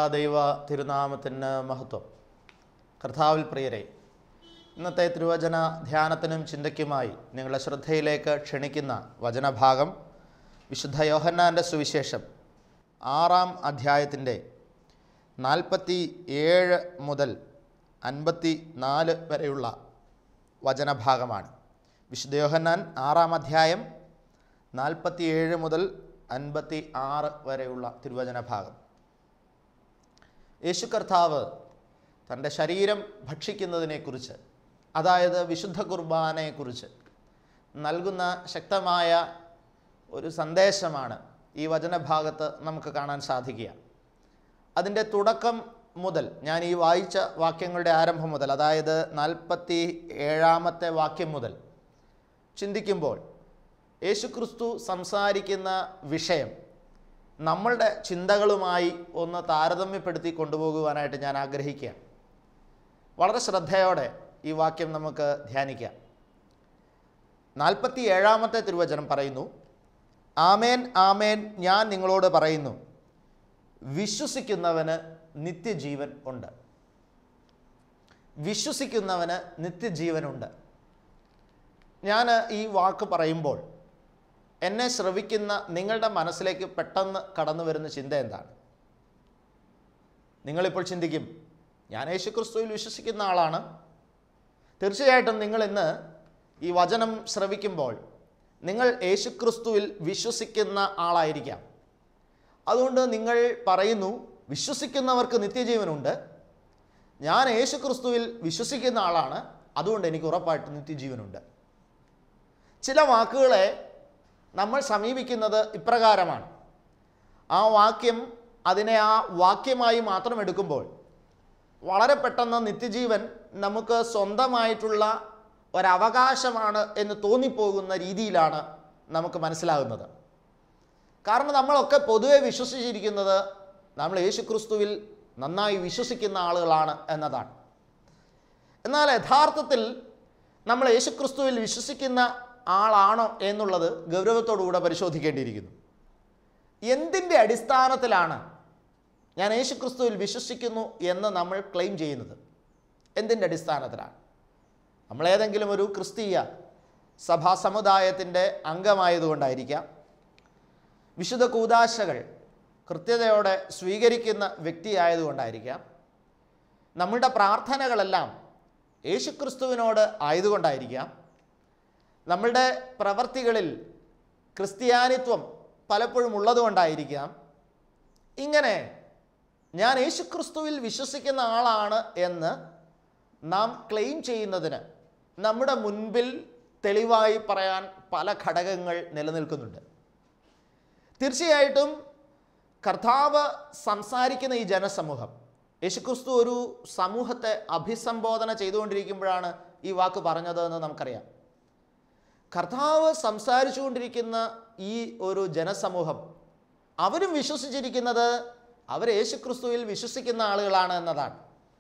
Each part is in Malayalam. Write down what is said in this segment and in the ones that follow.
ദൈവ തിരുനാമത്തിന് മഹത്വം കർത്താവിൽ പ്രിയരെ ഇന്നത്തെ തിരുവചന ധ്യാനത്തിനും ചിന്തയ്ക്കുമായി നിങ്ങളുടെ ശ്രദ്ധയിലേക്ക് ക്ഷണിക്കുന്ന വചനഭാഗം വിശുദ്ധ യോഹന്നാൻ്റെ സുവിശേഷം ആറാം അധ്യായത്തിൻ്റെ നാൽപ്പത്തി ഏഴ് മുതൽ അൻപത്തി നാല് വരെയുള്ള വചനഭാഗമാണ് വിശുദ്ധ യോഹന്നാൻ ആറാം അധ്യായം നാൽപ്പത്തി ഏഴ് മുതൽ അൻപത്തി ആറ് വരെയുള്ള തിരുവചന ഭാഗം യേശു കർത്താവ് തൻ്റെ ശരീരം ഭക്ഷിക്കുന്നതിനെക്കുറിച്ച് അതായത് വിശുദ്ധ കുർബാനയെക്കുറിച്ച് നൽകുന്ന ശക്തമായ ഒരു സന്ദേശമാണ് ഈ വചനഭാഗത്ത് നമുക്ക് കാണാൻ സാധിക്കുക അതിൻ്റെ തുടക്കം മുതൽ ഞാൻ ഈ വായിച്ച വാക്യങ്ങളുടെ ആരംഭം മുതൽ അതായത് നാൽപ്പത്തി ഏഴാമത്തെ വാക്യം മുതൽ ചിന്തിക്കുമ്പോൾ യേശുക്രിസ്തു സംസാരിക്കുന്ന വിഷയം നമ്മളുടെ ചിന്തകളുമായി ഒന്ന് താരതമ്യപ്പെടുത്തി കൊണ്ടുപോകുവാനായിട്ട് ഞാൻ ആഗ്രഹിക്കുകയാണ് വളരെ ശ്രദ്ധയോടെ ഈ വാക്യം നമുക്ക് ധ്യാനിക്കാം നാൽപ്പത്തി ഏഴാമത്തെ തിരുവചനം പറയുന്നു ആമേൻ ആമേൻ ഞാൻ നിങ്ങളോട് പറയുന്നു വിശ്വസിക്കുന്നവന് നിത്യജീവൻ ഉണ്ട് വിശ്വസിക്കുന്നവന് നിത്യജീവനുണ്ട് ഞാൻ ഈ വാക്ക് പറയുമ്പോൾ എന്നെ ശ്രവിക്കുന്ന നിങ്ങളുടെ മനസ്സിലേക്ക് പെട്ടെന്ന് കടന്നു വരുന്ന ചിന്ത എന്താണ് നിങ്ങളിപ്പോൾ ചിന്തിക്കും ഞാൻ യേശുക്രിസ്തുവിൽ വിശ്വസിക്കുന്ന ആളാണ് തീർച്ചയായിട്ടും നിങ്ങൾ ഇന്ന് ഈ വചനം ശ്രവിക്കുമ്പോൾ നിങ്ങൾ യേശുക്രിസ്തുവിൽ വിശ്വസിക്കുന്ന ആളായിരിക്കാം അതുകൊണ്ട് നിങ്ങൾ പറയുന്നു വിശ്വസിക്കുന്നവർക്ക് നിത്യജീവനുണ്ട് ഞാൻ യേശുക്രിസ്തുവിൽ വിശ്വസിക്കുന്ന ആളാണ് അതുകൊണ്ട് എനിക്ക് ഉറപ്പായിട്ട് നിത്യജീവനുണ്ട് ചില വാക്കുകളെ നമ്മൾ സമീപിക്കുന്നത് ഇപ്രകാരമാണ് ആ വാക്യം അതിനെ ആ വാക്യമായി മാത്രം എടുക്കുമ്പോൾ വളരെ പെട്ടെന്ന് നിത്യജീവൻ നമുക്ക് സ്വന്തമായിട്ടുള്ള ഒരവകാശമാണ് എന്ന് തോന്നിപ്പോകുന്ന രീതിയിലാണ് നമുക്ക് മനസ്സിലാകുന്നത് കാരണം നമ്മളൊക്കെ പൊതുവെ വിശ്വസിച്ചിരിക്കുന്നത് നമ്മൾ യേശുക്രിസ്തുവിൽ നന്നായി വിശ്വസിക്കുന്ന ആളുകളാണ് എന്നതാണ് എന്നാൽ യഥാർത്ഥത്തിൽ നമ്മൾ യേശുക്രിസ്തുവിൽ വിശ്വസിക്കുന്ന ആളാണോ എന്നുള്ളത് ഗൗരവത്തോടുകൂടെ പരിശോധിക്കേണ്ടിയിരിക്കുന്നു എന്തിൻ്റെ അടിസ്ഥാനത്തിലാണ് ഞാൻ യേശുക്രിസ്തുവിൽ വിശ്വസിക്കുന്നു എന്ന് നമ്മൾ ക്ലെയിം ചെയ്യുന്നത് എന്തിൻ്റെ അടിസ്ഥാനത്തിലാണ് നമ്മൾ ഏതെങ്കിലും ഒരു ക്രിസ്തീയ സഭാ സമുദായത്തിൻ്റെ അംഗമായതുകൊണ്ടായിരിക്കാം വിശുദ്ധ കൂതാശകൾ കൃത്യതയോടെ സ്വീകരിക്കുന്ന വ്യക്തിയായതുകൊണ്ടായിരിക്കാം നമ്മളുടെ പ്രാർത്ഥനകളെല്ലാം യേശുക്രിസ്തുവിനോട് ആയതുകൊണ്ടായിരിക്കാം നമ്മളുടെ പ്രവർത്തികളിൽ ക്രിസ്ത്യാനിത്വം പലപ്പോഴും ഉള്ളതുകൊണ്ടായിരിക്കാം ഇങ്ങനെ ഞാൻ യേശുക്രിസ്തുവിൽ വിശ്വസിക്കുന്ന ആളാണ് എന്ന് നാം ക്ലെയിം ചെയ്യുന്നതിന് നമ്മുടെ മുൻപിൽ തെളിവായി പറയാൻ പല ഘടകങ്ങൾ നിലനിൽക്കുന്നുണ്ട് തീർച്ചയായിട്ടും കർത്താവ് സംസാരിക്കുന്ന ഈ ജനസമൂഹം യേശുക്രിസ്തു ഒരു സമൂഹത്തെ അഭിസംബോധന ചെയ്തുകൊണ്ടിരിക്കുമ്പോഴാണ് ഈ വാക്ക് പറഞ്ഞത് എന്ന് നമുക്കറിയാം കർത്താവ് സംസാരിച്ചുകൊണ്ടിരിക്കുന്ന ഈ ഒരു ജനസമൂഹം അവരും വിശ്വസിച്ചിരിക്കുന്നത് അവർ യേശുക്രിസ്തുവിൽ വിശ്വസിക്കുന്ന ആളുകളാണ് എന്നതാണ്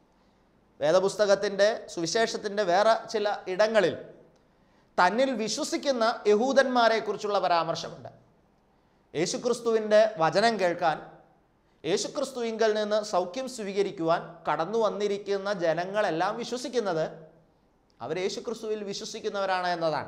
വേദപുസ്തകത്തിൻ്റെ സുവിശേഷത്തിൻ്റെ വേറെ ചില ഇടങ്ങളിൽ തന്നിൽ വിശ്വസിക്കുന്ന യഹൂദന്മാരെക്കുറിച്ചുള്ള പരാമർശമുണ്ട് യേശുക്രിസ്തുവിൻ്റെ വചനം കേൾക്കാൻ യേശുക്രിസ്തുവിങ്കൽ നിന്ന് സൗഖ്യം സ്വീകരിക്കുവാൻ കടന്നു വന്നിരിക്കുന്ന ജനങ്ങളെല്ലാം വിശ്വസിക്കുന്നത് അവർ യേശുക്രിസ്തുവിൽ വിശ്വസിക്കുന്നവരാണ് എന്നതാണ്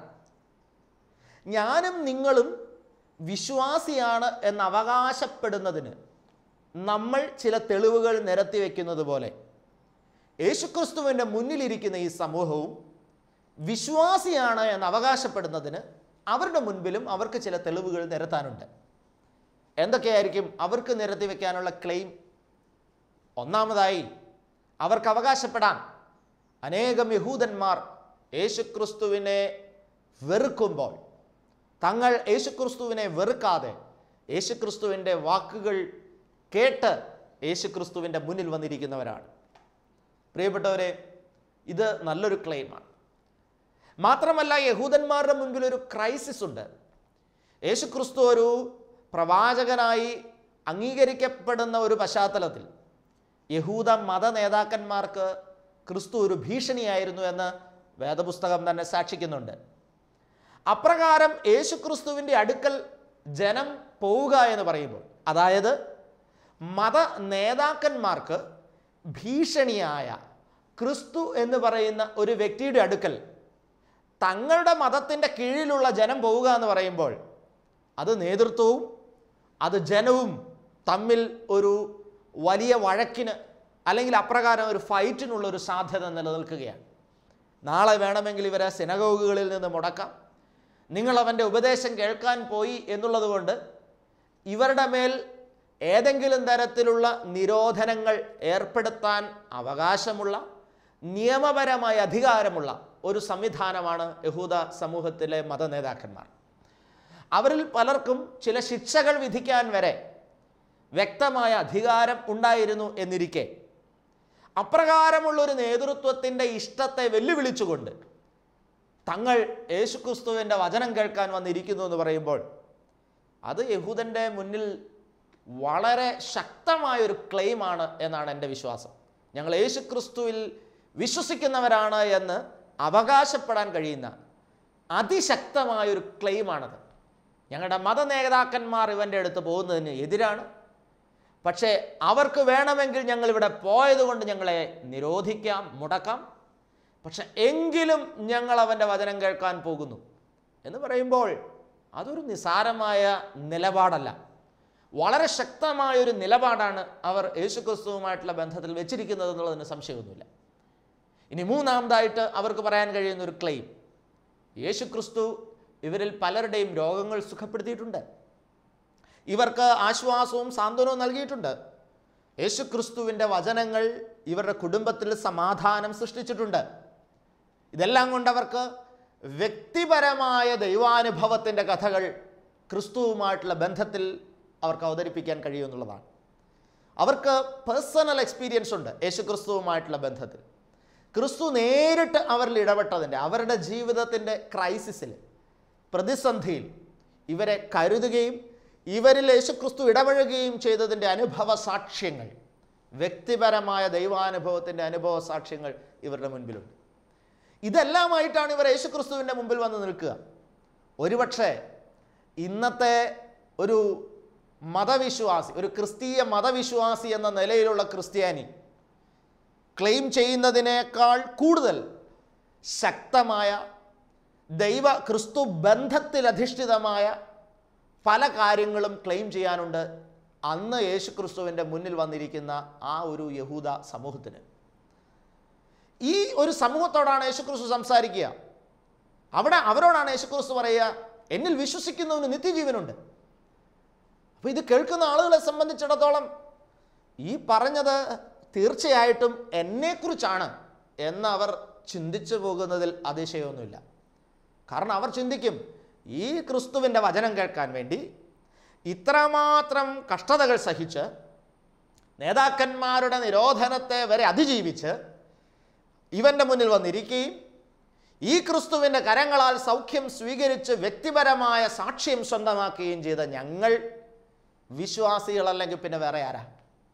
ഞാനും നിങ്ങളും വിശ്വാസിയാണ് എന്ന് അവകാശപ്പെടുന്നതിന് നമ്മൾ ചില തെളിവുകൾ നിരത്തി വയ്ക്കുന്നത് പോലെ യേശുക്രിസ്തുവിൻ്റെ മുന്നിലിരിക്കുന്ന ഈ സമൂഹവും വിശ്വാസിയാണ് എന്ന് അവകാശപ്പെടുന്നതിന് അവരുടെ മുൻപിലും അവർക്ക് ചില തെളിവുകൾ നിരത്താനുണ്ട് എന്തൊക്കെയായിരിക്കും അവർക്ക് നിരത്തി വയ്ക്കാനുള്ള ക്ലെയിം ഒന്നാമതായി അവർക്ക് അവകാശപ്പെടാൻ അനേകം യഹൂദന്മാർ യേശുക്രിസ്തുവിനെ വെറുക്കുമ്പോൾ തങ്ങൾ യേശുക്രിസ്തുവിനെ വെറുക്കാതെ യേശുക്രിസ്തുവിൻ്റെ വാക്കുകൾ കേട്ട് യേശുക്രിസ്തുവിൻ്റെ മുന്നിൽ വന്നിരിക്കുന്നവരാണ് പ്രിയപ്പെട്ടവരെ ഇത് നല്ലൊരു ക്ലെയിമാണ് മാത്രമല്ല യഹൂദന്മാരുടെ മുൻപിൽ ഒരു ക്രൈസിസ് ഉണ്ട് യേശുക്രിസ്തു ഒരു പ്രവാചകനായി അംഗീകരിക്കപ്പെടുന്ന ഒരു പശ്ചാത്തലത്തിൽ യഹൂദ മത നേതാക്കന്മാർക്ക് ക്രിസ്തു ഒരു ഭീഷണിയായിരുന്നു എന്ന് വേദപുസ്തകം തന്നെ സാക്ഷിക്കുന്നുണ്ട് അപ്രകാരം യേശുക്രിസ്തുവിൻ്റെ അടുക്കൽ ജനം പോവുക എന്ന് പറയുമ്പോൾ അതായത് മത നേതാക്കന്മാർക്ക് ഭീഷണിയായ ക്രിസ്തു എന്ന് പറയുന്ന ഒരു വ്യക്തിയുടെ അടുക്കൽ തങ്ങളുടെ മതത്തിൻ്റെ കീഴിലുള്ള ജനം പോവുക എന്ന് പറയുമ്പോൾ അത് നേതൃത്വവും അത് ജനവും തമ്മിൽ ഒരു വലിയ വഴക്കിന് അല്ലെങ്കിൽ അപ്രകാരം ഒരു ഫൈറ്റിനുള്ള ഒരു സാധ്യത നിലനിൽക്കുകയാണ് നാളെ വേണമെങ്കിൽ ഇവരെ സിനഗോഗുകളിൽ നിന്ന് മുടക്കാം നിങ്ങൾ അവൻ്റെ ഉപദേശം കേൾക്കാൻ പോയി എന്നുള്ളത് കൊണ്ട് ഇവരുടെ മേൽ ഏതെങ്കിലും തരത്തിലുള്ള നിരോധനങ്ങൾ ഏർപ്പെടുത്താൻ അവകാശമുള്ള നിയമപരമായ അധികാരമുള്ള ഒരു സംവിധാനമാണ് യഹൂദ സമൂഹത്തിലെ മതനേതാക്കന്മാർ അവരിൽ പലർക്കും ചില ശിക്ഷകൾ വിധിക്കാൻ വരെ വ്യക്തമായ അധികാരം ഉണ്ടായിരുന്നു എന്നിരിക്കെ അപ്രകാരമുള്ള ഒരു നേതൃത്വത്തിൻ്റെ ഇഷ്ടത്തെ വെല്ലുവിളിച്ചുകൊണ്ട് തങ്ങൾ യേശുക്രിസ്തുവിൻ്റെ വചനം കേൾക്കാൻ വന്നിരിക്കുന്നു എന്ന് പറയുമ്പോൾ അത് യഹൂദൻ്റെ മുന്നിൽ വളരെ ശക്തമായൊരു ക്ലെയിമാണ് എന്നാണ് എൻ്റെ വിശ്വാസം ഞങ്ങൾ യേശുക്രിസ്തുവിൽ വിശ്വസിക്കുന്നവരാണ് എന്ന് അവകാശപ്പെടാൻ കഴിയുന്ന അതിശക്തമായൊരു ക്ലെയിമാണത് ഞങ്ങളുടെ മത നേതാക്കന്മാർ ഇവൻ്റെ അടുത്ത് പോകുന്നതിന് എതിരാണ് പക്ഷേ അവർക്ക് വേണമെങ്കിൽ ഞങ്ങൾ ഇവിടെ പോയതുകൊണ്ട് ഞങ്ങളെ നിരോധിക്കാം മുടക്കാം പക്ഷെ എങ്കിലും ഞങ്ങൾ അവൻ്റെ വചനം കേൾക്കാൻ പോകുന്നു എന്ന് പറയുമ്പോൾ അതൊരു നിസാരമായ നിലപാടല്ല വളരെ ശക്തമായൊരു നിലപാടാണ് അവർ യേശുക്രിസ്തുവുമായിട്ടുള്ള ബന്ധത്തിൽ വെച്ചിരിക്കുന്നത് എന്നുള്ളതിന് സംശയമൊന്നുമില്ല ഇനി മൂന്നാമതായിട്ട് അവർക്ക് പറയാൻ കഴിയുന്ന ഒരു ക്ലെയിം യേശുക്രിസ്തു ഇവരിൽ പലരുടെയും രോഗങ്ങൾ സുഖപ്പെടുത്തിയിട്ടുണ്ട് ഇവർക്ക് ആശ്വാസവും സാന്ത്വനവും നൽകിയിട്ടുണ്ട് യേശുക്രിസ്തുവിൻ്റെ വചനങ്ങൾ ഇവരുടെ കുടുംബത്തിൽ സമാധാനം സൃഷ്ടിച്ചിട്ടുണ്ട് ഇതെല്ലാം കൊണ്ട് അവർക്ക് വ്യക്തിപരമായ ദൈവാനുഭവത്തിൻ്റെ കഥകൾ ക്രിസ്തുവുമായിട്ടുള്ള ബന്ധത്തിൽ അവർക്ക് അവതരിപ്പിക്കാൻ കഴിയുമെന്നുള്ളതാണ് അവർക്ക് പേഴ്സണൽ എക്സ്പീരിയൻസ് ഉണ്ട് യേശുക്രിസ്തുവുമായിട്ടുള്ള ബന്ധത്തിൽ ക്രിസ്തു നേരിട്ട് അവരിൽ ഇടപെട്ടതിൻ്റെ അവരുടെ ജീവിതത്തിൻ്റെ ക്രൈസിസിൽ പ്രതിസന്ധിയിൽ ഇവരെ കരുതുകയും ഇവരിൽ യേശുക്രിസ്തു ഇടപഴകുകയും ചെയ്തതിൻ്റെ അനുഭവ സാക്ഷ്യങ്ങൾ വ്യക്തിപരമായ ദൈവാനുഭവത്തിൻ്റെ അനുഭവ സാക്ഷ്യങ്ങൾ ഇവരുടെ മുൻപിലുണ്ട് ഇതെല്ലാമായിട്ടാണ് ഇവർ യേശുക്രിസ്തുവിൻ്റെ മുമ്പിൽ വന്ന് നിൽക്കുക ഒരുപക്ഷെ ഇന്നത്തെ ഒരു മതവിശ്വാസി ഒരു ക്രിസ്തീയ മതവിശ്വാസി എന്ന നിലയിലുള്ള ക്രിസ്ത്യാനി ക്ലെയിം ചെയ്യുന്നതിനേക്കാൾ കൂടുതൽ ശക്തമായ ദൈവ ക്രിസ്തു ബന്ധത്തിലധിഷ്ഠിതമായ പല കാര്യങ്ങളും ക്ലെയിം ചെയ്യാനുണ്ട് അന്ന് യേശു ക്രിസ്തുവിൻ്റെ മുന്നിൽ വന്നിരിക്കുന്ന ആ ഒരു യഹൂദ സമൂഹത്തിന് ഈ ഒരു സമൂഹത്തോടാണ് യേശുക്രിസ്തു സംസാരിക്കുക അവിടെ അവരോടാണ് യേശുക്രിസ്തു പറയുക എന്നിൽ വിശ്വസിക്കുന്നവന് നിത്യജീവനുണ്ട് അപ്പോൾ ഇത് കേൾക്കുന്ന ആളുകളെ സംബന്ധിച്ചിടത്തോളം ഈ പറഞ്ഞത് തീർച്ചയായിട്ടും എന്നെക്കുറിച്ചാണ് എന്ന് അവർ ചിന്തിച്ചു പോകുന്നതിൽ അതിശയമൊന്നുമില്ല കാരണം അവർ ചിന്തിക്കും ഈ ക്രിസ്തുവിൻ്റെ വചനം കേൾക്കാൻ വേണ്ടി ഇത്രമാത്രം കഷ്ടതകൾ സഹിച്ച് നേതാക്കന്മാരുടെ നിരോധനത്തെ വരെ അതിജീവിച്ച് ഇവൻ്റെ മുന്നിൽ വന്നിരിക്കുകയും ഈ ക്രിസ്തുവിൻ്റെ കരങ്ങളാൽ സൗഖ്യം സ്വീകരിച്ച് വ്യക്തിപരമായ സാക്ഷ്യം സ്വന്തമാക്കുകയും ചെയ്ത ഞങ്ങൾ വിശ്വാസികളല്ലെങ്കിൽ പിന്നെ വേറെ ആരാ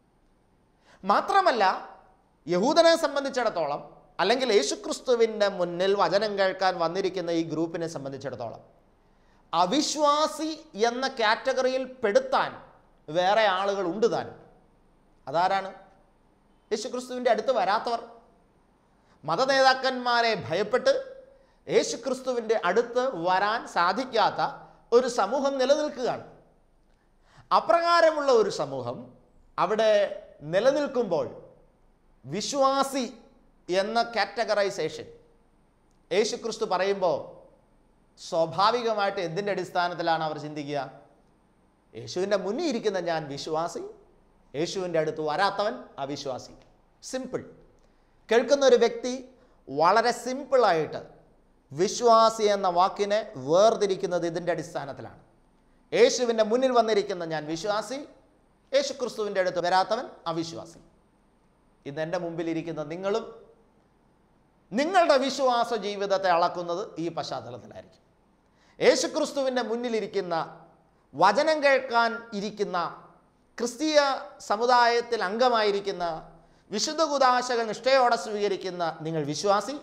മാത്രമല്ല യഹൂദനെ സംബന്ധിച്ചിടത്തോളം അല്ലെങ്കിൽ യേശുക്രിസ്തുവിൻ്റെ മുന്നിൽ വചനം കേൾക്കാൻ വന്നിരിക്കുന്ന ഈ ഗ്രൂപ്പിനെ സംബന്ധിച്ചിടത്തോളം അവിശ്വാസി എന്ന കാറ്റഗറിയിൽ പെടുത്താൻ വേറെ ആളുകൾ ഉണ്ട് താനും അതാരാണ് യേശുക്രിസ്തുവിൻ്റെ അടുത്ത് വരാത്തവർ മതനേതാക്കന്മാരെ ഭയപ്പെട്ട് യേശുക്രിസ്തുവിൻ്റെ അടുത്ത് വരാൻ സാധിക്കാത്ത ഒരു സമൂഹം നിലനിൽക്കുകയാണ് അപ്രകാരമുള്ള ഒരു സമൂഹം അവിടെ നിലനിൽക്കുമ്പോൾ വിശ്വാസി എന്ന കാറ്റഗറൈസേഷൻ യേശുക്രിസ്തു പറയുമ്പോൾ സ്വാഭാവികമായിട്ട് എന്തിൻ്റെ അടിസ്ഥാനത്തിലാണ് അവർ ചിന്തിക്കുക യേശുവിൻ്റെ മുന്നിൽ ഇരിക്കുന്ന ഞാൻ വിശ്വാസി യേശുവിൻ്റെ അടുത്ത് വരാത്തവൻ അവിശ്വാസി സിമ്പിൾ കേൾക്കുന്ന ഒരു വ്യക്തി വളരെ സിമ്പിളായിട്ട് വിശ്വാസി എന്ന വാക്കിനെ വേർതിരിക്കുന്നത് ഇതിൻ്റെ അടിസ്ഥാനത്തിലാണ് യേശുവിൻ്റെ മുന്നിൽ വന്നിരിക്കുന്ന ഞാൻ വിശ്വാസി യേശു ക്രിസ്തുവിൻ്റെ അടുത്ത് വരാത്തവൻ അവിശ്വാസി ഇന്ന് എൻ്റെ മുമ്പിലിരിക്കുന്ന നിങ്ങളും നിങ്ങളുടെ വിശ്വാസ ജീവിതത്തെ അളക്കുന്നത് ഈ പശ്ചാത്തലത്തിലായിരിക്കും യേശുക്രിസ്തുവിൻ്റെ മുന്നിലിരിക്കുന്ന വചനം കേൾക്കാൻ ഇരിക്കുന്ന ക്രിസ്തീയ സമുദായത്തിൽ അംഗമായിരിക്കുന്ന വിശുദ്ധ കുദാശകൾ നിഷ്ഠയോടെ സ്വീകരിക്കുന്ന നിങ്ങൾ വിശ്വാസി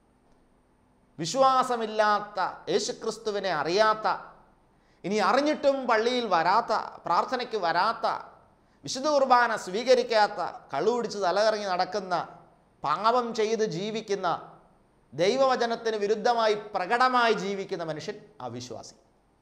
വിശ്വാസമില്ലാത്ത യേശുക്രിസ്തുവിനെ അറിയാത്ത ഇനി അറിഞ്ഞിട്ടും പള്ളിയിൽ വരാത്ത പ്രാർത്ഥനയ്ക്ക് വരാത്ത വിശുദ്ധ കുർബാന സ്വീകരിക്കാത്ത കള്ളുപിടിച്ച് തലകറങ്ങി നടക്കുന്ന പാപം ചെയ്ത് ജീവിക്കുന്ന ദൈവവചനത്തിന് വിരുദ്ധമായി പ്രകടമായി ജീവിക്കുന്ന മനുഷ്യൻ അവിശ്വാസി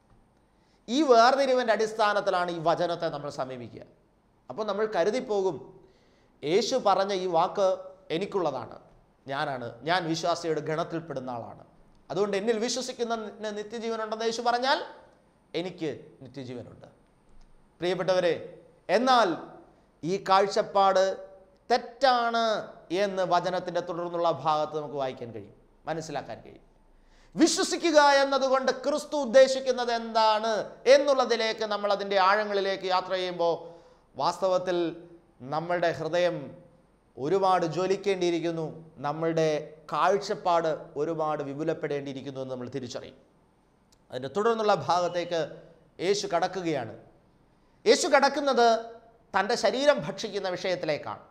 ഈ വേർതിരിവിൻ്റെ അടിസ്ഥാനത്തിലാണ് ഈ വചനത്തെ നമ്മൾ സമീപിക്കുക അപ്പോൾ നമ്മൾ കരുതിപ്പോകും യേശു പറഞ്ഞ ഈ വാക്ക് എനിക്കുള്ളതാണ് ഞാനാണ് ഞാൻ വിശ്വാസിയുടെ ഗണത്തിൽപ്പെടുന്ന ആളാണ് അതുകൊണ്ട് എന്നിൽ വിശ്വസിക്കുന്ന നി- നിത്യജീവനുണ്ടെന്ന് യേശു പറഞ്ഞാൽ എനിക്ക് നിത്യജീവനുണ്ട് പ്രിയപ്പെട്ടവരെ എന്നാൽ ഈ കാഴ്ചപ്പാട് തെറ്റാണ് എന്ന് വചനത്തിൻ്റെ തുടർന്നുള്ള ഭാഗത്ത് നമുക്ക് വായിക്കാൻ കഴിയും മനസ്സിലാക്കാൻ കഴിയും വിശ്വസിക്കുക എന്നതുകൊണ്ട് ക്രിസ്തു ഉദ്ദേശിക്കുന്നത് എന്താണ് എന്നുള്ളതിലേക്ക് നമ്മൾ അതിൻ്റെ ആഴങ്ങളിലേക്ക് യാത്ര ചെയ്യുമ്പോൾ വാസ്തവത്തിൽ നമ്മളുടെ ഹൃദയം ഒരുപാട് ജ്വലിക്കേണ്ടിയിരിക്കുന്നു നമ്മളുടെ കാഴ്ചപ്പാട് ഒരുപാട് വിപുലപ്പെടേണ്ടിയിരിക്കുന്നു എന്ന് നമ്മൾ തിരിച്ചറിയും അതിൻ്റെ തുടർന്നുള്ള ഭാഗത്തേക്ക് യേശു കടക്കുകയാണ് യേശു കടക്കുന്നത് തൻ്റെ ശരീരം ഭക്ഷിക്കുന്ന വിഷയത്തിലേക്കാണ്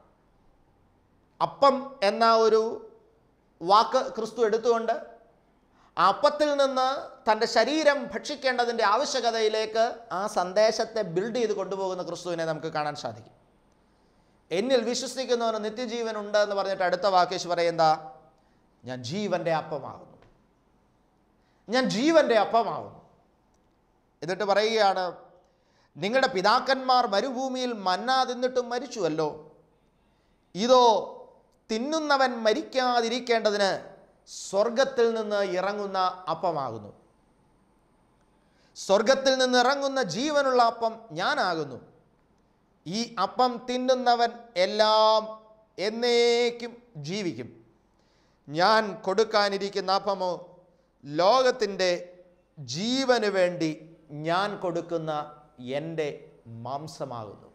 അപ്പം എന്ന ഒരു വാക്ക് ക്രിസ്തു എടുത്തുകൊണ്ട് ആ അപ്പത്തിൽ നിന്ന് തൻ്റെ ശരീരം ഭക്ഷിക്കേണ്ടതിൻ്റെ ആവശ്യകതയിലേക്ക് ആ സന്ദേശത്തെ ബിൽഡ് ചെയ്ത് കൊണ്ടുപോകുന്ന ക്രിസ്തുവിനെ നമുക്ക് കാണാൻ സാധിക്കും എന്നിൽ വിശ്വസിക്കുന്നവന് നിത്യജീവൻ ഉണ്ട് എന്ന് പറഞ്ഞിട്ട് അടുത്ത വാക്യേശ് പറയുന്ന ഞാൻ ജീവൻ്റെ അപ്പമാകുന്നു ഞാൻ ജീവൻ്റെ അപ്പമാകുന്നു എന്നിട്ട് പറയുകയാണ് നിങ്ങളുടെ പിതാക്കന്മാർ മരുഭൂമിയിൽ മന്ന തിന്നിട്ടും മരിച്ചുവല്ലോ ഇതോ തിന്നുന്നവൻ മരിക്കാതിരിക്കേണ്ടതിന് സ്വർഗത്തിൽ നിന്ന് ഇറങ്ങുന്ന അപ്പമാകുന്നു സ്വർഗത്തിൽ നിന്ന് ഇറങ്ങുന്ന ജീവനുള്ള അപ്പം ഞാനാകുന്നു ഈ അപ്പം തിന്നുന്നവൻ എല്ലാം എന്നേക്കും ജീവിക്കും ഞാൻ കൊടുക്കാനിരിക്കുന്ന അപ്പമോ ലോകത്തിൻ്റെ ജീവന് വേണ്ടി ഞാൻ കൊടുക്കുന്ന എൻ്റെ മാംസമാകുന്നു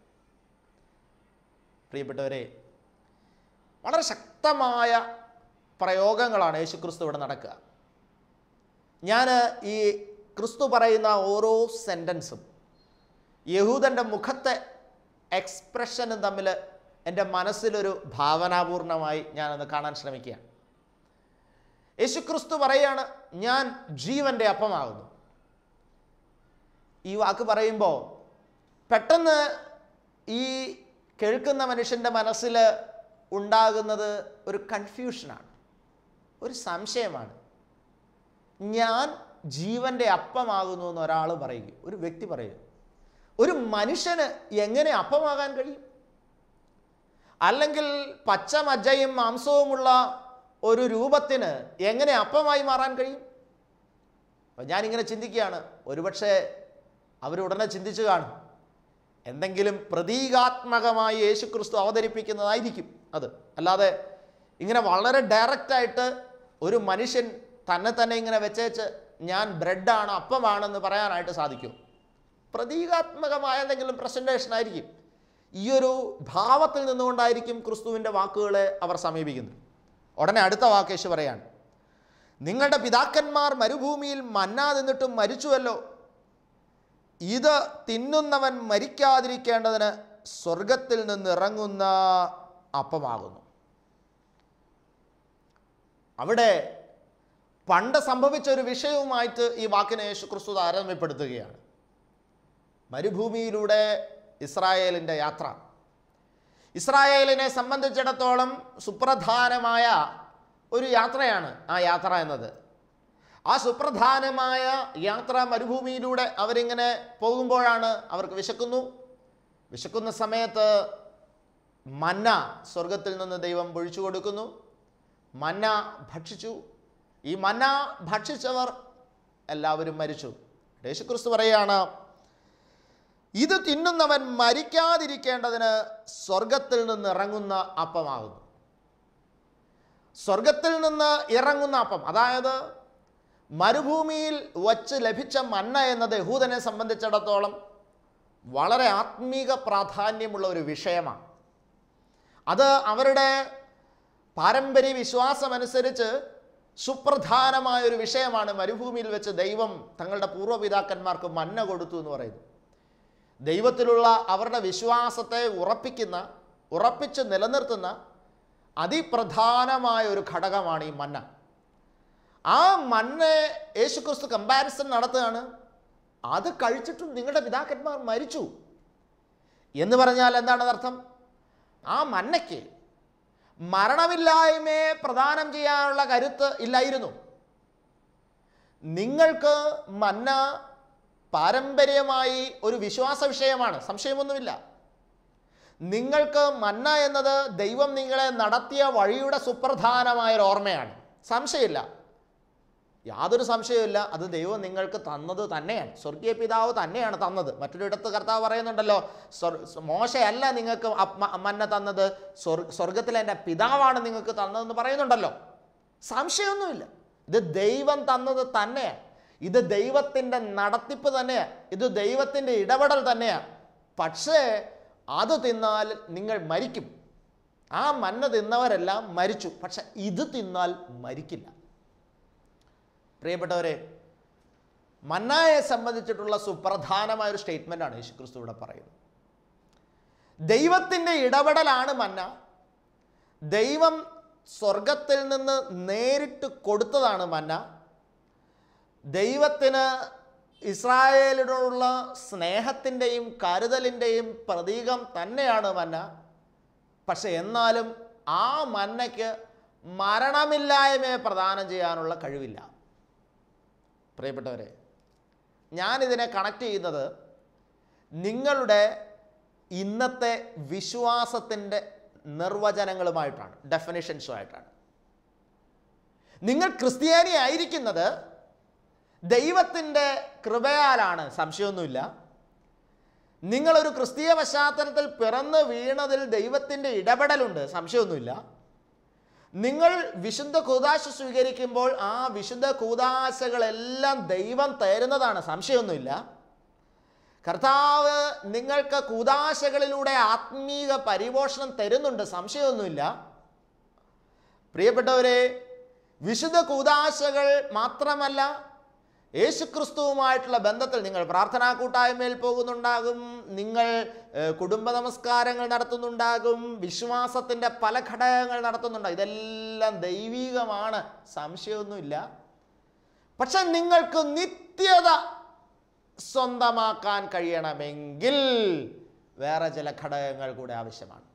പ്രിയപ്പെട്ടവരെ വളരെ ശക്തമായ പ്രയോഗങ്ങളാണ് യേശു ക്രിസ്തു ഇവിടെ നടക്കുക ഞാൻ ഈ ക്രിസ്തു പറയുന്ന ഓരോ സെൻറ്റൻസും യഹൂദൻ്റെ മുഖത്തെ എക്സ്പ്രഷനും തമ്മിൽ എൻ്റെ മനസ്സിലൊരു ഭാവനാപൂർണമായി ഞാനൊന്ന് കാണാൻ ശ്രമിക്കുകയാണ് യേശു ക്രിസ്തു പറയാണ് ഞാൻ ജീവൻ്റെ അപ്പമാകുന്നു ഈ വാക്ക് പറയുമ്പോൾ പെട്ടെന്ന് ഈ കേൾക്കുന്ന മനുഷ്യൻ്റെ മനസ്സിൽ ഉണ്ടാകുന്നത് ഒരു കൺഫ്യൂഷനാണ് ഒരു സംശയമാണ് ഞാൻ ജീവൻ്റെ അപ്പമാകുന്നു എന്ന് ഒരാൾ പറയുക ഒരു വ്യക്തി പറയുക ഒരു മനുഷ്യന് എങ്ങനെ അപ്പമാകാൻ കഴിയും അല്ലെങ്കിൽ പച്ച മജ്ജയും മാംസവുമുള്ള ഒരു രൂപത്തിന് എങ്ങനെ അപ്പമായി മാറാൻ കഴിയും അപ്പം ഞാനിങ്ങനെ ചിന്തിക്കുകയാണ് ഒരുപക്ഷെ അവരുടനെ ചിന്തിച്ചു കാണും എന്തെങ്കിലും പ്രതീകാത്മകമായി യേശു ക്രിസ്തു അവതരിപ്പിക്കുന്നതായിരിക്കും അത് അല്ലാതെ ഇങ്ങനെ വളരെ ഡയറക്റ്റായിട്ട് ഒരു മനുഷ്യൻ തന്നെ തന്നെ ഇങ്ങനെ വെച്ചേച്ച് ഞാൻ ബ്രെഡാണ് അപ്പമാണെന്ന് പറയാനായിട്ട് സാധിക്കും പ്രതീകാത്മകമായ എന്തെങ്കിലും പ്രസൻറ്റേഷൻ ആയിരിക്കും ഈ ഒരു ഭാവത്തിൽ നിന്നുകൊണ്ടായിരിക്കും ക്രിസ്തുവിൻ്റെ വാക്കുകളെ അവർ സമീപിക്കുന്നത് ഉടനെ അടുത്ത വാക്ക് യേശു പറയാണ് നിങ്ങളുടെ പിതാക്കന്മാർ മരുഭൂമിയിൽ മന്ന തിന്നിട്ടും മരിച്ചുവല്ലോ ഇത് തിന്നുന്നവൻ മരിക്കാതിരിക്കേണ്ടതിന് സ്വർഗത്തിൽ നിന്ന് ഇറങ്ങുന്ന അപ്പമാകുന്നു അവിടെ പണ്ട് സംഭവിച്ച ഒരു വിഷയവുമായിട്ട് ഈ വാക്കിനെ യേശു ക്രിസ്തു താരതമ്യപ്പെടുത്തുകയാണ് മരുഭൂമിയിലൂടെ ഇസ്രായേലിൻ്റെ യാത്ര ഇസ്രായേലിനെ സംബന്ധിച്ചിടത്തോളം സുപ്രധാനമായ ഒരു യാത്രയാണ് ആ യാത്ര എന്നത് ആ സുപ്രധാനമായ യാത്ര മരുഭൂമിയിലൂടെ അവരിങ്ങനെ പോകുമ്പോഴാണ് അവർക്ക് വിശക്കുന്നു വിശക്കുന്ന സമയത്ത് മന്ന സ്വർഗത്തിൽ നിന്ന് ദൈവം പൊഴിച്ചു കൊടുക്കുന്നു മന്ന ഭക്ഷിച്ചു ഈ മന്ന ഭക്ഷിച്ചവർ എല്ലാവരും മരിച്ചു യേശുക്രിസ്തു പറയുകയാണ് ഇത് തിന്നുന്നവൻ മരിക്കാതിരിക്കേണ്ടതിന് സ്വർഗത്തിൽ നിന്ന് ഇറങ്ങുന്ന അപ്പമാകുന്നു സ്വർഗത്തിൽ നിന്ന് ഇറങ്ങുന്ന അപ്പം അതായത് മരുഭൂമിയിൽ വച്ച് ലഭിച്ച മന്ന എന്നത് യഹൂദനെ സംബന്ധിച്ചിടത്തോളം വളരെ ആത്മീക പ്രാധാന്യമുള്ള ഒരു വിഷയമാണ് അത് അവരുടെ പാരമ്പര്യ വിശ്വാസമനുസരിച്ച് സുപ്രധാനമായ ഒരു വിഷയമാണ് മരുഭൂമിയിൽ വെച്ച് ദൈവം തങ്ങളുടെ പൂർവ്വപിതാക്കന്മാർക്ക് മന്ന കൊടുത്തു എന്ന് പറയുന്നു ദൈവത്തിലുള്ള അവരുടെ വിശ്വാസത്തെ ഉറപ്പിക്കുന്ന ഉറപ്പിച്ച് നിലനിർത്തുന്ന അതിപ്രധാനമായ ഒരു ഘടകമാണ് ഈ മന്ന ആ മണ്ണ് യേശുക്രിസ്തു കമ്പാരിസൺ നടത്തുകയാണ് അത് കഴിച്ചിട്ടും നിങ്ങളുടെ പിതാക്കന്മാർ മരിച്ചു എന്ന് പറഞ്ഞാൽ എന്താണ് അർത്ഥം ആ മന്നയ്ക്ക് മരണമില്ലായ്മയെ പ്രദാനം ചെയ്യാനുള്ള കരുത്ത് ഇല്ലായിരുന്നു നിങ്ങൾക്ക് മന്ന പാരമ്പര്യമായി ഒരു വിശ്വാസ വിഷയമാണ് സംശയമൊന്നുമില്ല നിങ്ങൾക്ക് മന്ന എന്നത് ദൈവം നിങ്ങളെ നടത്തിയ വഴിയുടെ സുപ്രധാനമായ ഒരു ഓർമ്മയാണ് സംശയമില്ല യാതൊരു സംശയവുമില്ല അത് ദൈവം നിങ്ങൾക്ക് തന്നത് തന്നെയാണ് സ്വർഗീയ പിതാവ് തന്നെയാണ് തന്നത് മറ്റൊരിടത്ത് കർത്താവ് പറയുന്നുണ്ടല്ലോ സ്വർ മോശയല്ല നിങ്ങൾക്ക് അപ്പ് മ- മന്ന തന്നത് സ്വർ സ്വർഗത്തിലെ എൻ്റെ പിതാവാണ് നിങ്ങൾക്ക് തന്നതെന്ന് പറയുന്നുണ്ടല്ലോ സംശയമൊന്നുമില്ല ഇത് ദൈവം തന്നത് തന്നെയാണ് ഇത് ദൈവത്തിൻ്റെ നടത്തിപ്പ് തന്നെയാണ് ഇത് ദൈവത്തിൻ്റെ ഇടപെടൽ തന്നെയാണ് പക്ഷേ അത് തിന്നാൽ നിങ്ങൾ മരിക്കും ആ മന്ന തിന്നവരെല്ലാം മരിച്ചു പക്ഷെ ഇത് തിന്നാൽ മരിക്കില്ല പ്രിയപ്പെട്ടവരെ മന്നായെ സംബന്ധിച്ചിട്ടുള്ള സുപ്രധാനമായ ഒരു സ്റ്റേറ്റ്മെൻ്റാണ് യേശുക്രിസ്തു ഇവിടെ പറയുന്നത് ദൈവത്തിൻ്റെ ഇടപെടലാണ് മന്ന ദൈവം സ്വർഗത്തിൽ നിന്ന് നേരിട്ട് കൊടുത്തതാണ് മന്ന ദൈവത്തിന് ഇസ്രായേലിനോടുള്ള സ്നേഹത്തിൻ്റെയും കരുതലിൻ്റെയും പ്രതീകം തന്നെയാണ് മന്ന പക്ഷെ എന്നാലും ആ മന്നയ്ക്ക് മരണമില്ലായ്മയെ പ്രദാനം ചെയ്യാനുള്ള കഴിവില്ല പ്രിയപ്പെട്ടവരെ ഞാനിതിനെ കണക്ട് ചെയ്യുന്നത് നിങ്ങളുടെ ഇന്നത്തെ വിശ്വാസത്തിൻ്റെ നിർവചനങ്ങളുമായിട്ടാണ് ഡെഫിനിഷൻസുമായിട്ടാണ് നിങ്ങൾ ക്രിസ്ത്യാനി ആയിരിക്കുന്നത് ദൈവത്തിൻ്റെ കൃപയാലാണ് സംശയമൊന്നുമില്ല നിങ്ങളൊരു ക്രിസ്തീയ പശ്ചാത്തലത്തിൽ പിറന്ന് വീണതിൽ ദൈവത്തിൻ്റെ ഇടപെടലുണ്ട് സംശയമൊന്നുമില്ല നിങ്ങൾ വിശുദ്ധ കൂതാശ സ്വീകരിക്കുമ്പോൾ ആ വിശുദ്ധ കൂതാശകളെല്ലാം ദൈവം തരുന്നതാണ് സംശയമൊന്നുമില്ല കർത്താവ് നിങ്ങൾക്ക് കൂതാശകളിലൂടെ ആത്മീക പരിപോഷണം തരുന്നുണ്ട് സംശയമൊന്നുമില്ല പ്രിയപ്പെട്ടവരെ വിശുദ്ധ കൂതാശകൾ മാത്രമല്ല യേശുക്രിസ്തുവുമായിട്ടുള്ള ബന്ധത്തിൽ നിങ്ങൾ പ്രാർത്ഥനാ കൂട്ടായ്മയിൽ പോകുന്നുണ്ടാകും നിങ്ങൾ ഏഹ്, കുടുംബ നമസ്കാരങ്ങൾ നടത്തുന്നുണ്ടാകും വിശ്വാസത്തിൻ്റെ പല ഘടകങ്ങൾ നടത്തുന്നുണ്ടാകും ഇതെല്ലാം ദൈവികമാണ് സംശയമൊന്നുമില്ല പക്ഷെ നിങ്ങൾക്ക് നിത്യത സ്വന്തമാക്കാൻ കഴിയണമെങ്കിൽ വേറെ ചില ഘടകങ്ങൾ കൂടെ ആവശ്യമാണ്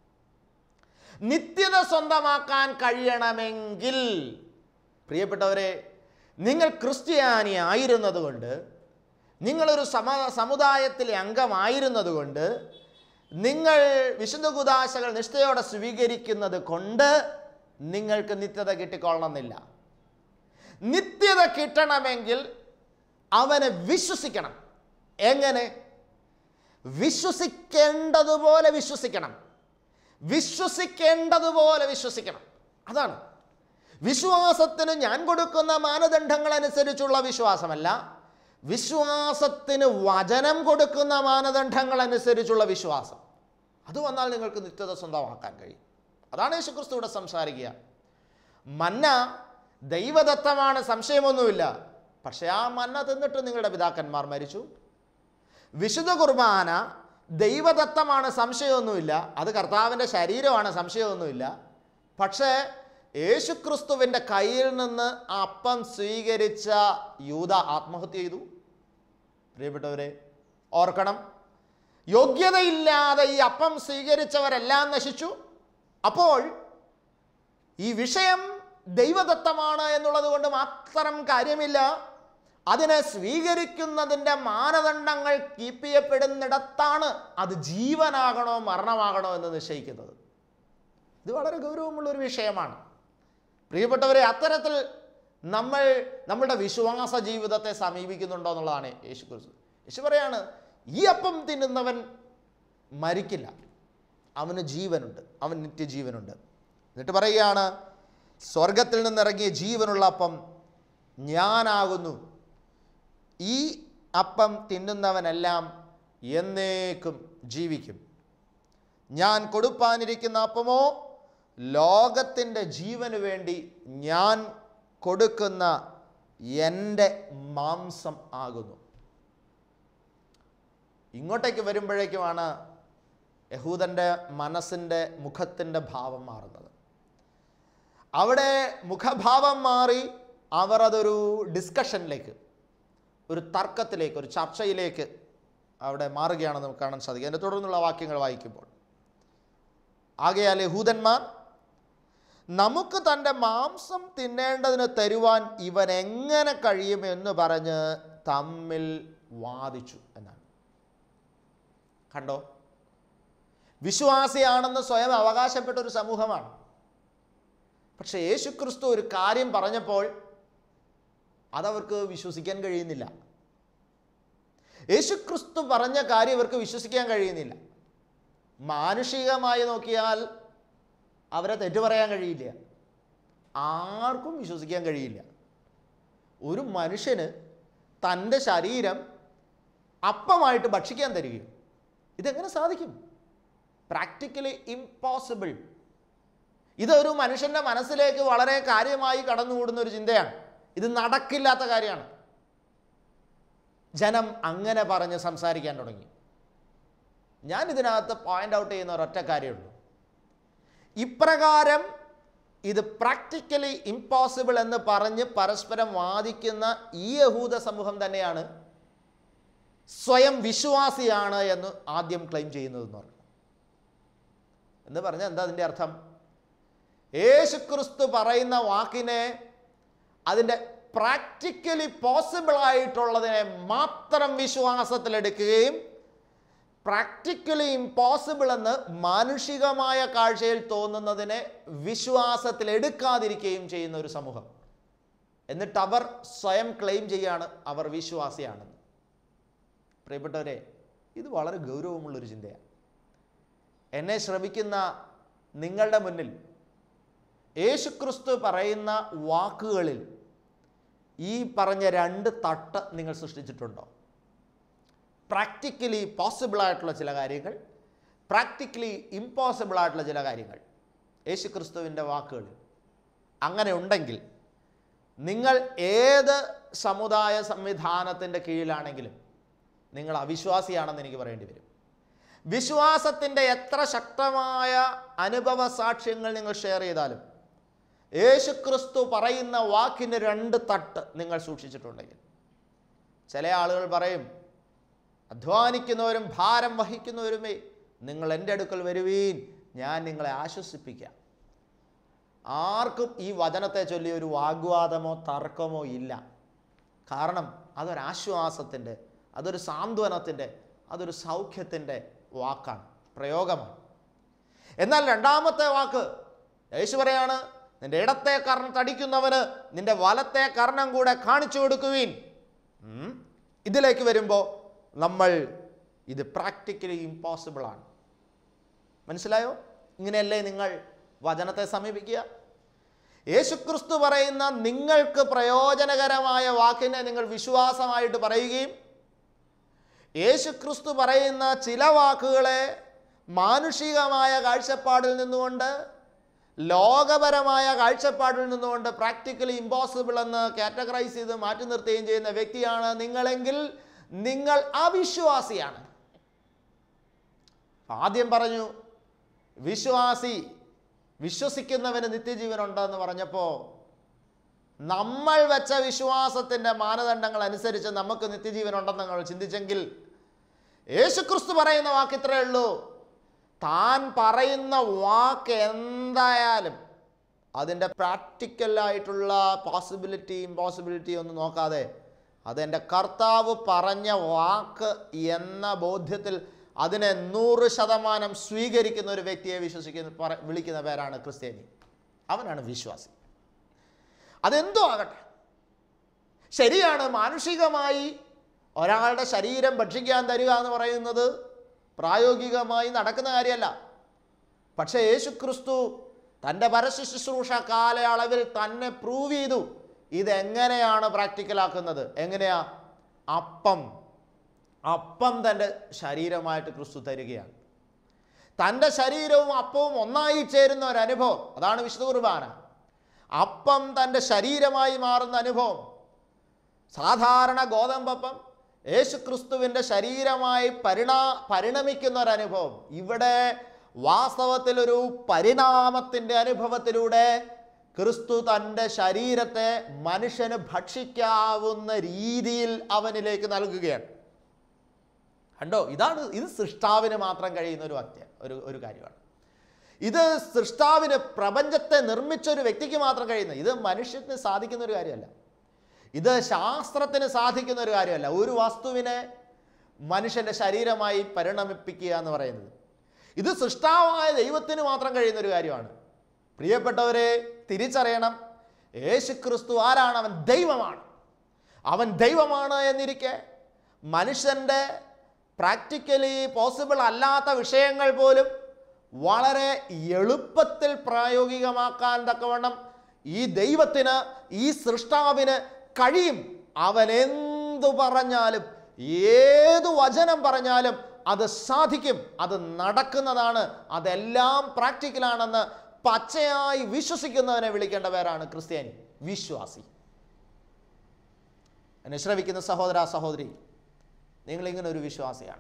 നിത്യത സ്വന്തമാക്കാൻ കഴിയണമെങ്കിൽ പ്രിയപ്പെട്ടവരെ നിങ്ങൾ ക്രിസ്ത്യാനി ആയിരുന്നതുകൊണ്ട് നിങ്ങളൊരു സമ സമുദായത്തിലെ അംഗമായിരുന്നതുകൊണ്ട് നിങ്ങൾ വിശുദ്ധ കുദാശകൾ നിഷ്ഠയോടെ സ്വീകരിക്കുന്നത് കൊണ്ട് നിങ്ങൾക്ക് നിത്യത കിട്ടിക്കൊള്ളണമെന്നില്ല നിത്യത കിട്ടണമെങ്കിൽ അവനെ വിശ്വസിക്കണം എങ്ങനെ വിശ്വസിക്കേണ്ടതുപോലെ വിശ്വസിക്കണം വിശ്വസിക്കേണ്ടതുപോലെ വിശ്വസിക്കണം അതാണ് വിശ്വാസത്തിന് ഞാൻ കൊടുക്കുന്ന മാനദണ്ഡങ്ങൾ അനുസരിച്ചുള്ള വിശ്വാസമല്ല വിശ്വാസത്തിന് വചനം കൊടുക്കുന്ന മാനദണ്ഡങ്ങൾ അനുസരിച്ചുള്ള വിശ്വാസം അത് വന്നാൽ നിങ്ങൾക്ക് നിത്യത സ്വന്തമാക്കാൻ കഴിയും അതാണ് യേശുക്രിസ്തു ഇവിടെ സംസാരിക്കുക മന്ന ദൈവദത്തമാണ് സംശയമൊന്നുമില്ല പക്ഷേ ആ മന്ന തിന്നിട്ട് നിങ്ങളുടെ പിതാക്കന്മാർ മരിച്ചു വിശുദ്ധ കുർബാന ദൈവദത്തമാണ് സംശയമൊന്നുമില്ല അത് കർത്താവിൻ്റെ ശരീരമാണ് സംശയമൊന്നുമില്ല പക്ഷേ യേശുക്രിസ്തുവിൻ്റെ കയ്യിൽ നിന്ന് ആ അപ്പം സ്വീകരിച്ച യൂത ആത്മഹത്യ ചെയ്തു പ്രിയപ്പെട്ടവരെ ഓർക്കണം യോഗ്യതയില്ലാതെ ഈ അപ്പം സ്വീകരിച്ചവരെല്ലാം നശിച്ചു അപ്പോൾ ഈ വിഷയം ദൈവദത്തമാണ് എന്നുള്ളത് കൊണ്ട് മാത്രം കാര്യമില്ല അതിനെ സ്വീകരിക്കുന്നതിൻ്റെ മാനദണ്ഡങ്ങൾ കീപ്പ് ചെയ്യപ്പെടുന്നിടത്താണ് അത് ജീവനാകണോ മരണമാകണോ എന്ന് നിശ്ചയിക്കുന്നത് ഇത് വളരെ ഗൗരവമുള്ള ഒരു വിഷയമാണ് പ്രിയപ്പെട്ടവരെ അത്തരത്തിൽ നമ്മൾ നമ്മുടെ വിശ്വാസ ജീവിതത്തെ സമീപിക്കുന്നുണ്ടോ എന്നുള്ളതാണ് യേശു കുറിച്ച് യേശു പറയാണ് ഈ അപ്പം തിന്നുന്നവൻ മരിക്കില്ല അവന് ജീവനുണ്ട് അവൻ നിത്യജീവനുണ്ട് എന്നിട്ട് പറയുകയാണ് സ്വർഗത്തിൽ നിന്നിറങ്ങിയ ജീവനുള്ള അപ്പം ഞാനാകുന്നു ഈ അപ്പം തിന്നുന്നവനെല്ലാം എന്നേക്കും ജീവിക്കും ഞാൻ കൊടുപ്പാനിരിക്കുന്ന അപ്പമോ ലോകത്തിൻ്റെ ജീവന് വേണ്ടി ഞാൻ കൊടുക്കുന്ന എൻ്റെ മാംസം ആകുന്നു ഇങ്ങോട്ടേക്ക് വരുമ്പോഴേക്കുമാണ് യഹൂദൻ്റെ മനസ്സിൻ്റെ മുഖത്തിൻ്റെ ഭാവം മാറുന്നത് അവിടെ മുഖഭാവം മാറി അവർ അതൊരു ഡിസ്കഷനിലേക്ക് ഒരു തർക്കത്തിലേക്ക് ഒരു ചർച്ചയിലേക്ക് അവിടെ മാറുകയാണെന്ന് നമുക്ക് കാണാൻ സാധിക്കും അതിൻ്റെ തുടർന്നുള്ള വാക്യങ്ങൾ വായിക്കുമ്പോൾ ആകയാൽ യഹൂദന്മാർ നമുക്ക് തൻ്റെ മാംസം തിന്നേണ്ടതിന് തരുവാൻ ഇവൻ എങ്ങനെ കഴിയുമെന്ന് പറഞ്ഞ് തമ്മിൽ വാദിച്ചു എന്നാണ് കണ്ടോ വിശ്വാസിയാണെന്ന് സ്വയം അവകാശപ്പെട്ട ഒരു സമൂഹമാണ് പക്ഷേ യേശുക്രിസ്തു ഒരു കാര്യം പറഞ്ഞപ്പോൾ അതവർക്ക് വിശ്വസിക്കാൻ കഴിയുന്നില്ല യേശുക്രിസ്തു പറഞ്ഞ കാര്യം ഇവർക്ക് വിശ്വസിക്കാൻ കഴിയുന്നില്ല മാനുഷികമായി നോക്കിയാൽ അവരെ തെറ്റു പറയാൻ കഴിയില്ല ആർക്കും വിശ്വസിക്കാൻ കഴിയില്ല ഒരു മനുഷ്യന് തൻ്റെ ശരീരം അപ്പമായിട്ട് ഭക്ഷിക്കാൻ തരികയും ഇതെങ്ങനെ സാധിക്കും പ്രാക്ടിക്കലി ഇമ്പോസിബിൾ ഇതൊരു മനുഷ്യൻ്റെ മനസ്സിലേക്ക് വളരെ കാര്യമായി കടന്നുകൂടുന്ന ഒരു ചിന്തയാണ് ഇത് നടക്കില്ലാത്ത കാര്യമാണ് ജനം അങ്ങനെ പറഞ്ഞ് സംസാരിക്കാൻ തുടങ്ങി ഞാൻ ഇതിനകത്ത് പോയിന്റ് ഔട്ട് ചെയ്യുന്ന ഒരൊറ്റ കാര്യമുള്ളൂ ഇപ്രകാരം ഇത് പ്രാക്ടിക്കലി ഇമ്പോസിബിൾ എന്ന് പറഞ്ഞ് പരസ്പരം വാദിക്കുന്ന ഈ യഹൂദ സമൂഹം തന്നെയാണ് സ്വയം വിശ്വാസിയാണ് എന്ന് ആദ്യം ക്ലെയിം ചെയ്യുന്നതെന്ന് പറഞ്ഞു എന്ന് പറഞ്ഞാൽ എന്താ അതിൻ്റെ അർത്ഥം യേശുക്രിസ്തു പറയുന്ന വാക്കിനെ അതിൻ്റെ പ്രാക്ടിക്കലി പോസിബിൾ ആയിട്ടുള്ളതിനെ മാത്രം വിശ്വാസത്തിലെടുക്കുകയും പ്രാക്ടിക്കലി ഇമ്പോസിബിൾ എന്ന് മാനുഷികമായ കാഴ്ചയിൽ തോന്നുന്നതിനെ വിശ്വാസത്തിൽ എടുക്കാതിരിക്കുകയും ചെയ്യുന്ന ഒരു സമൂഹം എന്നിട്ട് അവർ സ്വയം ക്ലെയിം ചെയ്യാണ് അവർ വിശ്വാസിയാണെന്ന് പ്രിയപ്പെട്ടവരെ ഇത് വളരെ ഗൗരവമുള്ളൊരു ചിന്തയാണ് എന്നെ ശ്രമിക്കുന്ന നിങ്ങളുടെ മുന്നിൽ യേശുക്രിസ്തു പറയുന്ന വാക്കുകളിൽ ഈ പറഞ്ഞ രണ്ട് തട്ട് നിങ്ങൾ സൃഷ്ടിച്ചിട്ടുണ്ടോ പ്രാക്ടിക്കലി പോസിബിൾ ആയിട്ടുള്ള ചില കാര്യങ്ങൾ പ്രാക്ടിക്കലി ഇമ്പോസിബിൾ ആയിട്ടുള്ള ചില കാര്യങ്ങൾ യേശുക്രിസ്തുവിൻ്റെ വാക്കുകളിൽ അങ്ങനെ ഉണ്ടെങ്കിൽ നിങ്ങൾ ഏത് സമുദായ സംവിധാനത്തിൻ്റെ കീഴിലാണെങ്കിലും നിങ്ങൾ അവിശ്വാസിയാണെന്ന് എനിക്ക് പറയേണ്ടി വരും വിശ്വാസത്തിൻ്റെ എത്ര ശക്തമായ അനുഭവ സാക്ഷ്യങ്ങൾ നിങ്ങൾ ഷെയർ ചെയ്താലും യേശുക്രിസ്തു പറയുന്ന വാക്കിന് രണ്ട് തട്ട് നിങ്ങൾ സൂക്ഷിച്ചിട്ടുണ്ടെങ്കിൽ ചില ആളുകൾ പറയും അധ്വാനിക്കുന്നവരും ഭാരം വഹിക്കുന്നവരുമേ നിങ്ങൾ എൻ്റെ അടുക്കൽ വരുവീൻ ഞാൻ നിങ്ങളെ ആശ്വസിപ്പിക്കാം ആർക്കും ഈ വചനത്തെ ചൊല്ലി ഒരു വാഗ്വാദമോ തർക്കമോ ഇല്ല കാരണം അതൊരാശ്വാസത്തിൻ്റെ അതൊരു സാന്ത്വനത്തിൻ്റെ അതൊരു സൗഖ്യത്തിൻ്റെ വാക്കാണ് പ്രയോഗമാണ് എന്നാൽ രണ്ടാമത്തെ വാക്ക് യേശു പറയാണ് നിന്റെ ഇടത്തെ കർണം തടിക്കുന്നവന് നിന്റെ വലത്തെ കർണം കൂടെ കാണിച്ചു കൊടുക്കുവീൻ ഉം. ഇതിലേക്ക് വരുമ്പോൾ നമ്മൾ ഇത് പ്രാക്ടിക്കലി ഇമ്പോസിബിൾ ആണ് മനസ്സിലായോ ഇങ്ങനെയല്ലേ നിങ്ങൾ വചനത്തെ സമീപിക്കുക യേശുക്രിസ്തു പറയുന്ന നിങ്ങൾക്ക് പ്രയോജനകരമായ വാക്കിനെ നിങ്ങൾ വിശ്വാസമായിട്ട് പറയുകയും യേശുക്രിസ്തു പറയുന്ന ചില വാക്കുകളെ മാനുഷികമായ കാഴ്ചപ്പാടിൽ നിന്നുകൊണ്ട് ലോകപരമായ കാഴ്ചപ്പാടിൽ നിന്നുകൊണ്ട് പ്രാക്ടിക്കലി ഇമ്പോസിബിൾ എന്ന് കാറ്റഗറൈസ് ചെയ്ത് മാറ്റി നിർത്തുകയും ചെയ്യുന്ന വ്യക്തിയാണ് നിങ്ങളെങ്കിൽ നിങ്ങൾ അവിശ്വാസിയാണ് ആദ്യം പറഞ്ഞു വിശ്വാസി വിശ്വസിക്കുന്നവന് നിത്യജീവൻ ഉണ്ടെന്ന് പറഞ്ഞപ്പോൾ നമ്മൾ വെച്ച വിശ്വാസത്തിൻ്റെ മാനദണ്ഡങ്ങൾ അനുസരിച്ച് നമുക്ക് നിത്യജീവൻ ഉണ്ടെന്ന് നിങ്ങൾ ചിന്തിച്ചെങ്കിൽ യേശുക്രിസ്തു പറയുന്ന വാക്ക് ഇത്രയേ ഉള്ളൂ താൻ പറയുന്ന വാക്ക് എന്തായാലും അതിൻ്റെ പ്രാക്ടിക്കലായിട്ടുള്ള പോസിബിലിറ്റി ഇമ്പോസിബിലിറ്റി ഒന്നും നോക്കാതെ അതെൻ്റെ കർത്താവ് പറഞ്ഞ വാക്ക് എന്ന ബോധ്യത്തിൽ അതിനെ നൂറ് ശതമാനം സ്വീകരിക്കുന്ന ഒരു വ്യക്തിയെ വിശ്വസിക്കുന്ന പറ- വിളിക്കുന്ന പേരാണ് ക്രിസ്ത്യാനി അവനാണ് വിശ്വാസി അതെന്തോ ആകട്ടെ ശരിയാണ് മാനുഷികമായി ഒരാളുടെ ശരീരം ഭക്ഷിക്കാൻ തരിക എന്ന് പറയുന്നത് പ്രായോഗികമായി നടക്കുന്ന കാര്യമല്ല പക്ഷേ യേശു ക്രിസ്തു തൻ്റെ പരസ്യ ശുശ്രൂഷ കാലയളവിൽ തന്നെ പ്രൂവ് ചെയ്തു ഇതെങ്ങനെയാണ് പ്രാക്ടിക്കലാക്കുന്നത് എങ്ങനെയാ അപ്പം അപ്പം തൻ്റെ ശരീരമായിട്ട് ക്രിസ്തു തരികയാണ് തൻ്റെ ശരീരവും അപ്പവും ഒന്നായി ചേരുന്ന ഒരു അനുഭവം അതാണ് വിശുദ്ധ കുർബാന അപ്പം തൻ്റെ ശരീരമായി മാറുന്ന അനുഭവം സാധാരണ ഗോതമ്പപ്പം യേശുക്രിസ്തുവിൻ്റെ ശരീരമായി പരിണാ പരിണമിക്കുന്ന ഒരു അനുഭവം ഇവിടെ വാസ്തവത്തിൽ ഒരു പരിണാമത്തിൻ്റെ അനുഭവത്തിലൂടെ ക്രിസ്തു തൻ്റെ ശരീരത്തെ മനുഷ്യന് ഭക്ഷിക്കാവുന്ന രീതിയിൽ അവനിലേക്ക് നൽകുകയാണ് കണ്ടോ ഇതാണ് ഇത് സൃഷ്ടാവിന് മാത്രം കഴിയുന്ന ഒരു വാക്യ ഒരു ഒരു കാര്യമാണ് ഇത് സൃഷ്ടാവിന് പ്രപഞ്ചത്തെ നിർമ്മിച്ച ഒരു വ്യക്തിക്ക് മാത്രം കഴിയുന്ന ഇത് മനുഷ്യത്തിന് സാധിക്കുന്ന ഒരു കാര്യമല്ല ഇത് ശാസ്ത്രത്തിന് സാധിക്കുന്ന ഒരു കാര്യമല്ല ഒരു വസ്തുവിനെ മനുഷ്യൻ്റെ ശരീരമായി പരിണമിപ്പിക്കുക എന്ന് പറയുന്നത് ഇത് സൃഷ്ടാവായ ദൈവത്തിന് മാത്രം കഴിയുന്ന ഒരു കാര്യമാണ് പ്രിയപ്പെട്ടവരെ തിരിച്ചറിയണം യേശു ക്രിസ്തു ആരാണ് അവൻ ദൈവമാണ് അവൻ ദൈവമാണ് എന്നിരിക്കെ മനുഷ്യൻ്റെ പ്രാക്ടിക്കലി പോസിബിൾ അല്ലാത്ത വിഷയങ്ങൾ പോലും വളരെ എളുപ്പത്തിൽ പ്രായോഗികമാക്കാൻ തക്കവണ്ണം ഈ ദൈവത്തിന് ഈ സൃഷ്ടാവിന് കഴിയും അവൻ എന്തു പറഞ്ഞാലും ഏതു വചനം പറഞ്ഞാലും അത് സാധിക്കും അത് നടക്കുന്നതാണ് അതെല്ലാം പ്രാക്ടിക്കലാണെന്ന് പച്ചയായി വിശ്വസിക്കുന്നവനെ വിളിക്കേണ്ട പേരാണ് ക്രിസ്ത്യാനി വിശ്വാസി എന്നെ ശ്രവിക്കുന്ന സഹോദര സഹോദരി നിങ്ങളിങ്ങനെ ഒരു വിശ്വാസിയാണ്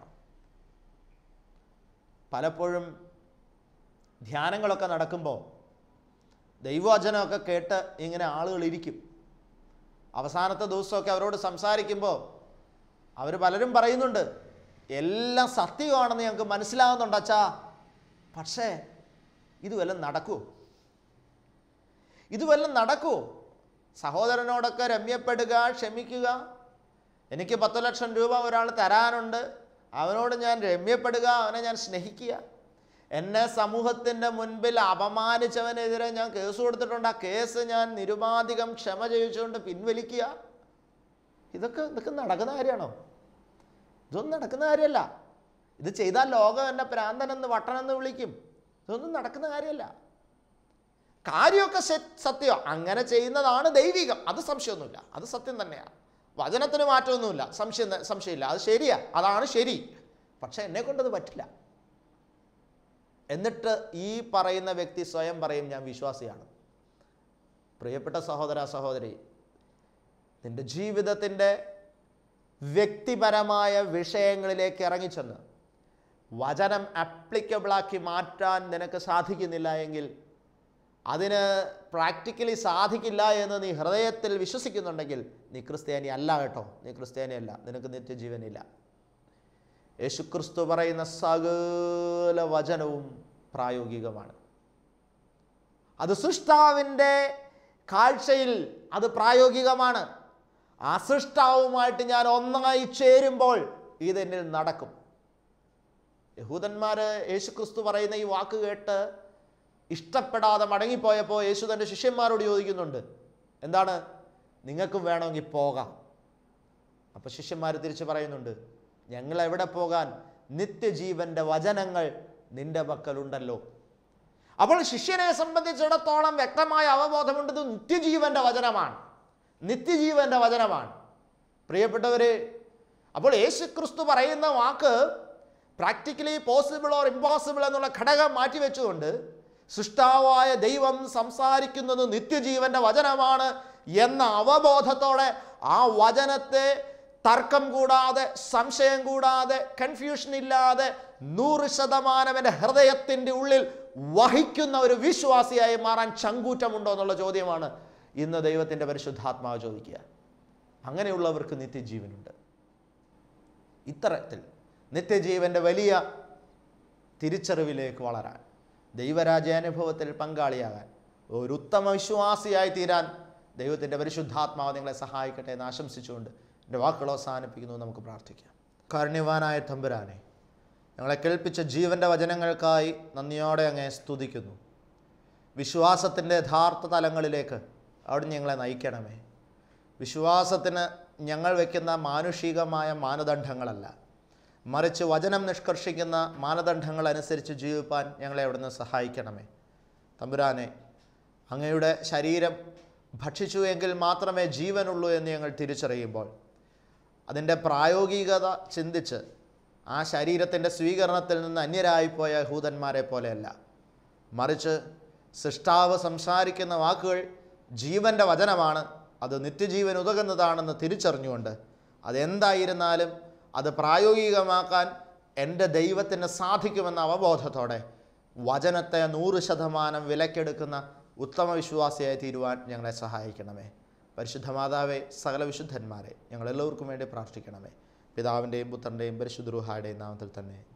പലപ്പോഴും ധ്യാനങ്ങളൊക്കെ നടക്കുമ്പോൾ ദൈവവചനമൊക്കെ കേട്ട് ഇങ്ങനെ ആളുകൾ ഇരിക്കും അവസാനത്തെ ദിവസമൊക്കെ അവരോട് സംസാരിക്കുമ്പോൾ അവർ പലരും പറയുന്നുണ്ട് എല്ലാം സത്യമാണെന്ന് ഞങ്ങൾക്ക് മനസ്സിലാവുന്നുണ്ട് അച്ഛാ പക്ഷേ ഇത് വല്ലതും നടക്കുമോ ഇത് വല്ലതും നടക്കുമോ സഹോദരനോടൊക്കെ രമ്യപ്പെടുക ക്ഷമിക്കുക എനിക്ക് പത്ത് ലക്ഷം രൂപ ഒരാൾ തരാനുണ്ട് അവനോട് ഞാൻ രമ്യപ്പെടുക അവനെ ഞാൻ സ്നേഹിക്കുക എന്നെ സമൂഹത്തിൻ്റെ മുൻപിൽ അപമാനിച്ചവനെതിരെ ഞാൻ കേസ് കൊടുത്തിട്ടുണ്ട് ആ കേസ് ഞാൻ നിരുപാധികം ക്ഷമ ചെയ്യിച്ചുകൊണ്ട് പിൻവലിക്കുക ഇതൊക്കെ ഇതൊക്കെ നടക്കുന്ന കാര്യമാണോ ഇതൊന്നും നടക്കുന്ന കാര്യമല്ല ഇത് ചെയ്താൽ ലോകം എന്നെ പ്രാന്തനെന്ന് വട്ടനെന്ന് വിളിക്കും ഇതൊന്നും നടക്കുന്ന കാര്യമല്ല കാര്യമൊക്കെ സത്യം അങ്ങനെ ചെയ്യുന്നതാണ് ദൈവികം അത് സംശയമൊന്നുമില്ല അത് സത്യം തന്നെയാണ് വചനത്തിന് മാറ്റമൊന്നുമില്ല സംശയം സംശയമില്ല അത് ശരിയാ അതാണ് ശരി പക്ഷെ എന്നെ കൊണ്ടത് പറ്റില്ല എന്നിട്ട് ഈ പറയുന്ന വ്യക്തി സ്വയം പറയും ഞാൻ വിശ്വാസിയാണ് പ്രിയപ്പെട്ട സഹോദര സഹോദരി നിന്റെ ജീവിതത്തിൻ്റെ വ്യക്തിപരമായ വിഷയങ്ങളിലേക്ക് ഇറങ്ങിച്ചെന്ന് വചനം ആപ്ലിക്കബിളാക്കി മാറ്റാൻ നിനക്ക് സാധിക്കുന്നില്ല എങ്കിൽ അതിന് പ്രാക്ടിക്കലി സാധിക്കില്ല എന്ന് നീ ഹൃദയത്തിൽ വിശ്വസിക്കുന്നുണ്ടെങ്കിൽ നീ ക്രിസ്ത്യാനി അല്ല കേട്ടോ നീ ക്രിസ്ത്യാനി അല്ല നിനക്ക് നിത്യജീവനില്ല യേശുക്രിസ്തു പറയുന്ന സകല വചനവും പ്രായോഗികമാണ് അത് സൃഷ്ടാവിൻ്റെ കാഴ്ചയിൽ അത് പ്രായോഗികമാണ് ആ സൃഷ്ടാവുമായിട്ട് ഞാൻ ഒന്നായി ചേരുമ്പോൾ ഇതെന്നിൽ നടക്കും യഹൂദന്മാർ യേശുക്രിസ്തു പറയുന്ന ഈ വാക്ക് കേട്ട് ഇഷ്ടപ്പെടാതെ മടങ്ങിപ്പോയപ്പോൾ യേശു തൻ്റെ ശിഷ്യന്മാരോട് ചോദിക്കുന്നുണ്ട് എന്താണ് നിങ്ങൾക്കും വേണമെങ്കിൽ പോകാം അപ്പോൾ ശിഷ്യന്മാർ തിരിച്ച് പറയുന്നുണ്ട് ഞങ്ങൾ എവിടെ പോകാൻ നിത്യജീവന്റെ വചനങ്ങൾ നിന്റെ പക്കലുണ്ടല്ലോ അപ്പോൾ ശിഷ്യനെ സംബന്ധിച്ചിടത്തോളം വ്യക്തമായ അവബോധമുണ്ട് ഇത് നിത്യജീവന്റെ വചനമാണ് നിത്യജീവന്റെ വചനമാണ് പ്രിയപ്പെട്ടവരെ അപ്പോൾ യേശു ക്രിസ്തു പറയുന്ന വാക്ക് പ്രാക്ടിക്കലി പോസിബിൾ ഓർ ഇമ്പോസിബിൾ എന്നുള്ള ഘടകം മാറ്റിവെച്ചുകൊണ്ട് സൃഷ്ടാവായ ദൈവം സംസാരിക്കുന്നത് നിത്യജീവന്റെ വചനമാണ് എന്ന അവബോധത്തോടെ ആ വചനത്തെ തർക്കം കൂടാതെ സംശയം കൂടാതെ കൺഫ്യൂഷൻ ഇല്ലാതെ നൂറ് ശതമാനം എൻ്റെ ഹൃദയത്തിൻ്റെ ഉള്ളിൽ വഹിക്കുന്ന ഒരു വിശ്വാസിയായി മാറാൻ ചങ്കൂറ്റമുണ്ടോ എന്നുള്ള ചോദ്യമാണ് ഇന്ന് ദൈവത്തിൻ്റെ പരിശുദ്ധാത്മാവ് ചോദിക്കുക അങ്ങനെയുള്ളവർക്ക് നിത്യജീവനുണ്ട് ഇത്തരത്തിൽ നിത്യജീവൻ്റെ വലിയ തിരിച്ചറിവിലേക്ക് വളരാൻ ദൈവരാജ്യാനുഭവത്തിൽ പങ്കാളിയാകാൻ ഒരു ഉത്തമ വിശ്വാസിയായി തീരാൻ ദൈവത്തിൻ്റെ പരിശുദ്ധാത്മാവ് നിങ്ങളെ സഹായിക്കട്ടെ എന്ന് ആശംസിച്ചുകൊണ്ട് എൻ്റെ വാക്കുകൾ അവസാനിപ്പിക്കുന്നു നമുക്ക് പ്രാർത്ഥിക്കാം കാരുണ്യവാനായ തമ്പുരാനെ ഞങ്ങളെ കേൾപ്പിച്ച ജീവൻ്റെ വചനങ്ങൾക്കായി നന്ദിയോടെ അങ്ങേ സ്തുതിക്കുന്നു വിശ്വാസത്തിൻ്റെ യഥാർത്ഥ തലങ്ങളിലേക്ക് അവിടെ ഞങ്ങളെ നയിക്കണമേ വിശ്വാസത്തിന് ഞങ്ങൾ വയ്ക്കുന്ന മാനുഷികമായ മാനദണ്ഡങ്ങളല്ല മറിച്ച് വചനം നിഷ്കർഷിക്കുന്ന മാനദണ്ഡങ്ങൾ അനുസരിച്ച് ജീവിപ്പാൻ ഞങ്ങളെ അവിടുന്ന് സഹായിക്കണമേ തമ്പുരാനെ അങ്ങയുടെ ശരീരം ഭക്ഷിച്ചു എങ്കിൽ മാത്രമേ ജീവനുള്ളൂ എന്ന് ഞങ്ങൾ തിരിച്ചറിയുമ്പോൾ അതിൻ്റെ പ്രായോഗികത ചിന്തിച്ച് ആ ശരീരത്തിൻ്റെ സ്വീകരണത്തിൽ നിന്ന് അന്യരായിപ്പോയ യഹൂദന്മാരെ പോലെയല്ല മറിച്ച് സൃഷ്ടാവ് സംസാരിക്കുന്ന വാക്കുകൾ ജീവൻ്റെ വചനമാണ് അത് നിത്യജീവൻ ഉതകുന്നതാണെന്ന് തിരിച്ചറിഞ്ഞുകൊണ്ട് അതെന്തായിരുന്നാലും അത് പ്രായോഗികമാക്കാൻ എൻ്റെ ദൈവത്തിന് സാധിക്കുമെന്ന അവബോധത്തോടെ വചനത്തെ നൂറ് ശതമാനം വിലക്കെടുക്കുന്ന ഉത്തമ വിശ്വാസിയായി തീരുവാൻ ഞങ്ങളെ സഹായിക്കണമേ പരിശുദ്ധ മാതാവേ സകല വിശുദ്ധന്മാരെ ഞങ്ങളെല്ലാവർക്കും വേണ്ടി പ്രാർത്ഥിക്കണമേ പിതാവിൻ്റെയും പുത്രൻ്റെയും പരിശുദ്ധ റുഹായുടെയും നാമത്തിൽ തന്നെ